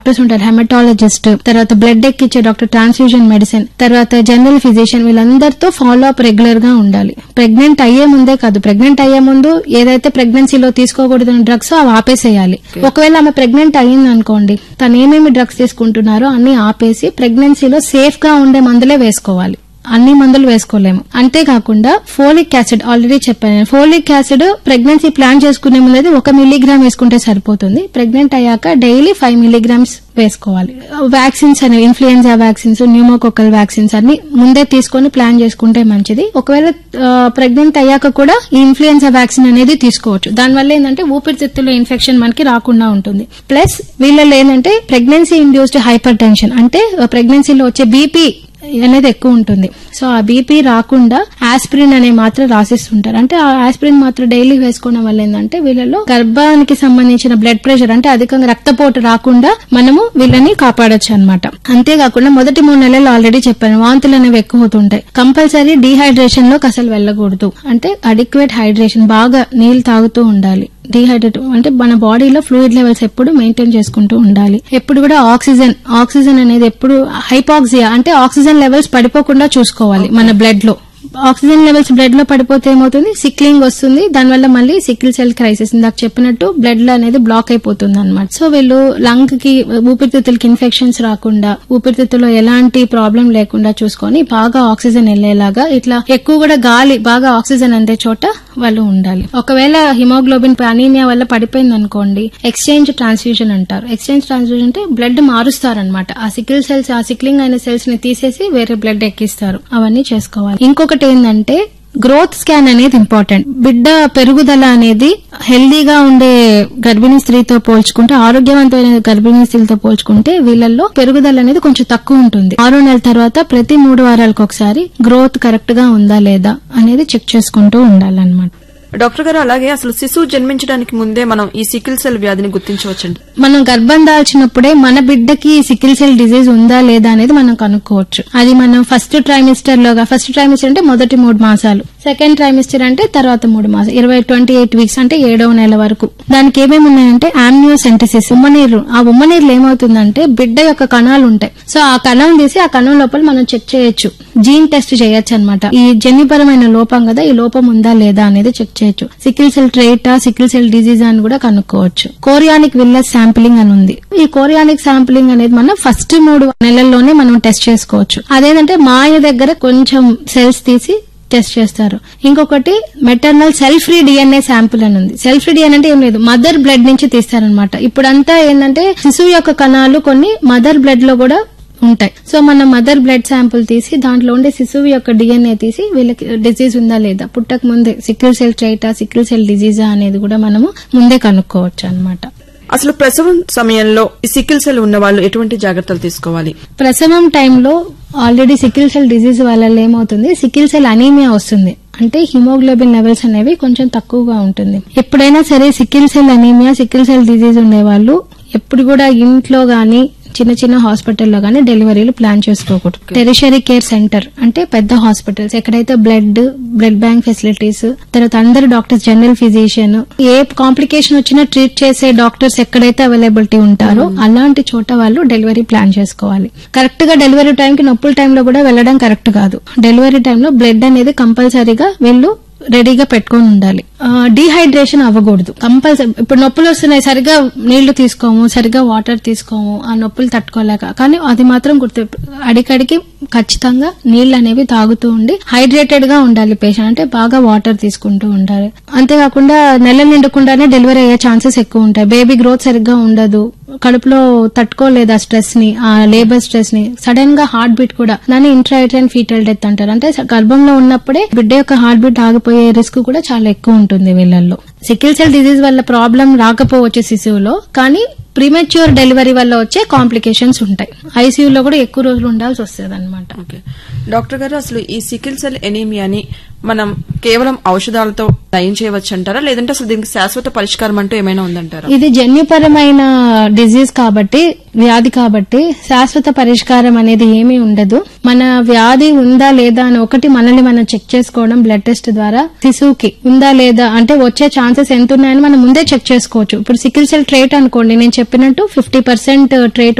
Doctors ఉంటారు haematologist తర్వాత blood ఎక్కిచ్చే డాక్టర్ ట్రాన్స్ఫ్యూజన్ మెడిసిన్ తర్వాత జనరల్ ఫిజిషియన్ వీళ్ళందరితో ఫాలో అప్ రెగ్యులర్ గా ఉండాలి ప్రెగ్నెంట్ అయ్యే ముందే కాదు ప్రెగ్నెంట్ అయ్యే ముందు ఏదైతే ప్రెగ్నెన్సీలో తీసుకోకూడదు డ్రగ్స్ అవి ఆపేసేయాలి ఒకవేళ ఆమె ప్రెగ్నెంట్ అయ్యింది అనుకోండి తను ఏమేమి డ్రగ్స్ తీసుకుంటున్నారో అన్ని ఆపేసి ప్రెగ్నెన్సీలో సేఫ్ గా ఉండే మందులే వేసుకోవాలి అన్ని మందులు వేసుకోలేము అంతేకాకుండా ఫోలిక్ యాసిడ్ ఆల్రెడీ చెప్పాను నేను. ఫోలిక్ యాసిడ్ ప్రెగ్నెన్సీ ప్లాన్ చేసుకునే ముందు ఒక మిల్లీగ్రామ్ వేసుకుంటే సరిపోతుంది ప్రెగ్నెంట్ అయ్యాక డైలీ ఫైవ్ మిల్లీగ్రామ్స్ వేసుకోవాలి వ్యాక్సిన్స్ అనేవి ఇన్ఫ్లుయెన్జా వ్యాక్సిన్స్ న్యూమోకోకల్ వ్యాక్సిన్స్ అన్ని ముందే తీసుకొని ప్లాన్ చేసుకుంటే మంచిది ఒకవేళ ప్రెగ్నెంట్ అయ్యాక కూడా ఈ ఇన్ఫ్లుయెన్జా వ్యాక్సిన్ అనేది తీసుకోవచ్చు దానివల్ల ఏంటంటే ఊపిరితిత్తుల ఇన్ఫెక్షన్ మనకి రాకుండా ఉంటుంది ప్లస్ వీళ్ళలో ఏంటంటే ప్రెగ్నెన్సీ ఇండ్యూస్డ్ హైపర్ టెన్షన్ అంటే ప్రెగ్నెన్సీలో వచ్చే బీపీ అనేది ఎక్కువ ఉంటుంది సో ఆ బీపీ రాకుండా ఆస్పిరిన్ అనే మాత్ర రాసిస్తుంటారు అంటే ఆ ఆస్పిరిన్ మాత్ర డైలీ వేసుకోవడం వల్ల ఏంటంటే వీళ్ళలో గర్భానికి సంబంధించిన బ్లడ్ ప్రెషర్ అంటే అధికంగా రక్తపోటు రాకుండా మనము వీళ్ళని కాపాడొచ్చు అనమాట అంతేకాకుండా మొదటి మూడు నెలలు ఆల్రెడీ చెప్పాను వాంతులు అనేవి ఎక్కువ అవుతుంటాయి కంపల్సరీ డీహైడ్రేషన్ లోకి అసలు వెళ్ళకూడదు అంటే అడిక్వేట్ హైడ్రేషన్ బాగా నీళ్లు తాగుతూ ఉండాలి డీహైడ్రేట్ అంటే మన బాడీలో ఫ్లూయిడ్ లెవెల్స్ ఎప్పుడు మెయింటైన్ చేసుకుంటూ ఉండాలి ఎప్పుడు కూడా ఆక్సిజన్ ఆక్సిజన్ అనేది ఎప్పుడు హైపాక్సియా అంటే ఆక్సిజన్ లెవెల్స్ పడిపోకుండా చూసుకోవాలి మన బ్లడ్ లో ఆక్సిజన్ లెవెల్స్ బ్లడ్ లో పడిపోతే ఏమవుతుంది సిక్లింగ్ వస్తుంది దానివల్ల మళ్ళీ సిక్కిల్ సెల్ క్రైసిస్ ఇందాక చెప్పినట్టు బ్లడ్ లో అనేది బ్లాక్ అయిపోతుంది అనమాట సో వీళ్ళు లంగ్ కి ఊపిరితిత్తులకి ఇన్ఫెక్షన్స్ రాకుండా ఊపిరితిత్తులో ఎలాంటి ప్రాబ్లం లేకుండా చూసుకొని బాగా ఆక్సిజన్ వెళ్లేలాగా ఇట్లా ఎక్కువ కూడా గాలి బాగా ఆక్సిజన్ అందే చోట వాళ్ళు ఉండాలి ఒకవేళ హిమోగ్లోబిన్ అనీమియా వల్ల పడిపోయింది అనుకోండి ఎక్స్చేంజ్ ట్రాన్స్ఫ్యూజన్ అంటారు ఎక్స్చేంజ్ ట్రాన్స్ఫ్యూజన్ అంటే బ్లడ్ మారుస్తారనమాట ఆ సికిల్ సెల్స్ ఆ సిక్లింగ్ అయిన సెల్స్ ని తీసేసి వేరే బ్లడ్ ఎక్కిస్తారు అవన్నీ చేసుకోవాలి ఇంకొకటి ఏంటంటే గ్రోత్ స్కాన్ అనేది ఇంపార్టెంట్ బిడ్డ పెరుగుదల అనేది హెల్దీగా ఉండే గర్భిణీ స్త్రీతో పోల్చుకుంటే ఆరోగ్యవంతమైన గర్భిణీ స్త్రీలతో పోల్చుకుంటే వీళ్ళల్లో పెరుగుదల అనేది కొంచెం తక్కువ ఉంటుంది ఆరో నెలల తర్వాత ప్రతి మూడు వారాలకు ఒకసారి గ్రోత్ కరెక్ట్ గా ఉందా లేదా అనేది చెక్ చేసుకుంటూ ఉండాలన్నమాట డాక్టర్ గారు అలాగే అసలు శిశువు జన్మించడానికి ముందే మనం ఈ సికిల్ సెల్ వ్యాధిని గుర్తించవచ్చండి మనం గర్భం దాల్చినప్పుడే మన బిడ్డకి సికిల్ సెల్ డిజీజ్ ఉందా లేదా అనేది మనం కనుక్కోవచ్చు అది మనం ఫస్ట్ ట్రైమిస్టర్ లోగా ఫస్ట్ ట్రైమిస్టర్ అంటే మొదటి మూడు మాసాలు సెకండ్ ట్రైమిస్టర్ అంటే తర్వాత మూడు మాసాలు ఇరవై ట్వంటీ ఎయిట్ వీక్స్ అంటే ఏడవ నెల వరకు దానికి ఏమేమి ఉన్నాయంటే ఆమ్నియోసెంటసిస్ ఉమ్మనీరు ఆ ఉమ్మనీరులో ఏమవుతుందంటే బిడ్డ యొక్క కణాలు ఉంటాయి సో ఆ కణం తీసి ఆ కణం లోపల మనం చెక్ చేయొచ్చు జీన్ టెస్ట్ చేయొచ్చు అనమాట ఈ జన్యుపరమైన లోపం కదా ఈ లోపం ఉందా లేదా అనేది చెక్ చేయొచ్చు సికిల్ సెల్ ట్రేటా సికిల్ సెల్ డిజీజ్ అని కూడా కనుక్కోవచ్చు కోరియానిక్ విల్లస్ శాంపిలింగ్ అని ఉంది ఈ కోరియానిక్ శాంపిలింగ్ అనేది మనం ఫస్ట్ మూడు నెలల్లోనే మనం టెస్ట్ చేసుకోవచ్చు అదేంటంటే మాయ దగ్గర కొంచెం సెల్స్ తీసి టెస్ట్ చేస్తారు ఇంకొకటి maternal cell free DNA sample అని ఉంది సెల్ఫ్ ఫ్రీ డిఎన్ఏ అంటే ఏం లేదు మదర్ బ్లడ్ నుంచి తీస్తారనమాట ఇప్పుడంతా ఏంటంటే శిశువు యొక్క కణాలు కొన్ని మదర్ బ్లడ్ లో కూడా ఉంటాయి సో మన మదర్ బ్లడ్ శాంపుల్ తీసి దాంట్లో ఉండే శిశువు యొక్క డిఎన్ఏ తీసి వీళ్ళకి డిజీజ్ ఉందా లేదా పుట్టక ముందే సికిల్ సెల్ ట్రైటా సికిల్ సెల్ డిజీజా అనేది కూడా మనము ముందే కనుక్కోవచ్చు అన్నమాట అసలు ప్రసవం సమయంలో ఈ సికిల్ సెల్ ఉన్న వాళ్ళు ఎటువంటి జాగ్రత్తలు తీసుకోవాలి ప్రసవం టైంలో ఆల్రెడీ సికిల్ సెల్ డిజీజ్ వల్ల ఏమవుతుంది సికిల్ సెల్ అనీమియా వస్తుంది అంటే హిమోగ్లోబిన్ లెవెల్స్ అనేవి కొంచెం తక్కువగా ఉంటుంది ఎప్పుడైనా సరే sickle cell anaemia sickle cell disease ఉండేవాళ్ళు ఎప్పుడు కూడా ఇంట్లో గాని చిన్న చిన్న హాస్పిటల్లో గానీ డెలివరీలు ప్లాన్ చేసుకోకూడదు టెరిషరీ కేర్ సెంటర్ అంటే పెద్ద హాస్పిటల్స్ ఎక్కడైతే బ్లడ్ బ్లడ్ బ్యాంక్ ఫెసిలిటీస్ తర్వాత అందరు డాక్టర్స్ జనరల్ ఫిజిషియన్ ఏ కాంప్లికేషన్ వచ్చినా ట్రీట్ చేసే డాక్టర్స్ ఎక్కడైతే అవైలబిలిటీ ఉంటారో అలాంటి చోట వాళ్ళు డెలివరీ ప్లాన్ చేసుకోవాలి కరెక్ట్ గా డెలివరీ టైంకి నొప్పుల టైంలో కూడా వెళ్ళడం కరెక్ట్ కాదు డెలివరీ టైంలో బ్లడ్ అనేది కంపల్సరీగా వీళ్ళు రెడీగా పెట్టుకొని ఉండాలి డీహైడ్రేషన్ అవ్వకూడదు కంపల్సరీ ఇప్పుడు నొప్పులు వస్తున్నాయి సరిగా నీళ్లు తీసుకోము సరిగా వాటర్ తీసుకోము ఆ నొప్పులు తట్టుకోలేక కానీ అది మాత్రం గుర్తు అడికడికి ఖచ్చితంగా నీళ్లు అనేవి తాగుతూ ఉండి హైడ్రేటెడ్ గా ఉండాలి పేషెంట్ అంటే బాగా వాటర్ తీసుకుంటూ ఉండాలి అంతేకాకుండా నెల నిండకుండానే డెలివరీ అయ్యే ఛాన్సెస్ ఎక్కువ ఉంటాయి బేబీ గ్రోత్ సరిగ్గా ఉండదు కడుపులో తట్టుకోలేదు ఆ స్ట్రెస్ ని ఆ లేబర్ స్ట్రెస్ ని సడన్ గా హార్ట్ బీట్ కూడా దాన్ని ఇంట్రాయిటన్ ఫీటల్ డెత్ అంటారు అంటే గర్భంలో ఉన్నప్పుడే బిడ్డ యొక్క హార్ట్ బీట్ ఆగిపోయే రిస్క్ కూడా చాలా ఎక్కువ ఉంటుంది వీళ్ళల్లో సికిల్ సెల్ డిజీజ్ వల్ల ప్రాబ్లం రాకపోవచ్చు శిశువులో కానీ ప్రీమెచ్యూర్ డెలివరీ వల్ల వచ్చే కాంప్లికేషన్స్ ఉంటాయి ఐసీయూలో కూడా ఎక్కువ రోజులు ఉండాల్సి వస్తుంది అనమాట ఓకే డాక్టర్ గారు అసలు ఈ సికిల్ సెల్ ఎనీమియాని మనం కేవలం ఔషధాలతో నయం చేయవచ్చు అంటారా లేదంటే అసలు దీనికి శాశ్వత పరిష్కారం అంటూ ఏమైనా ఉందంటారా ఇది జన్యుపరమైన డిజీజ్ కాబట్టి వ్యాధి కాబట్టి శాశ్వత పరిష్కారం అనేది ఏమీ ఉండదు మన వ్యాధి ఉందా లేదా అని ఒకటి మనల్ని మనం చెక్ చేసుకోవడం బ్లడ్ టెస్ట్ ద్వారా శిశువుకి ఉందా లేదా అంటే వచ్చే ఛాన్సెస్ ఎంత ఉన్నాయని మనం ముందే చెక్ చేసుకోవచ్చు ఇప్పుడు సికిల్ సెల్ ట్రేట్ అనుకోండి నేను చెప్పినట్టు ఫిఫ్టీ పర్సెంట్ ట్రేట్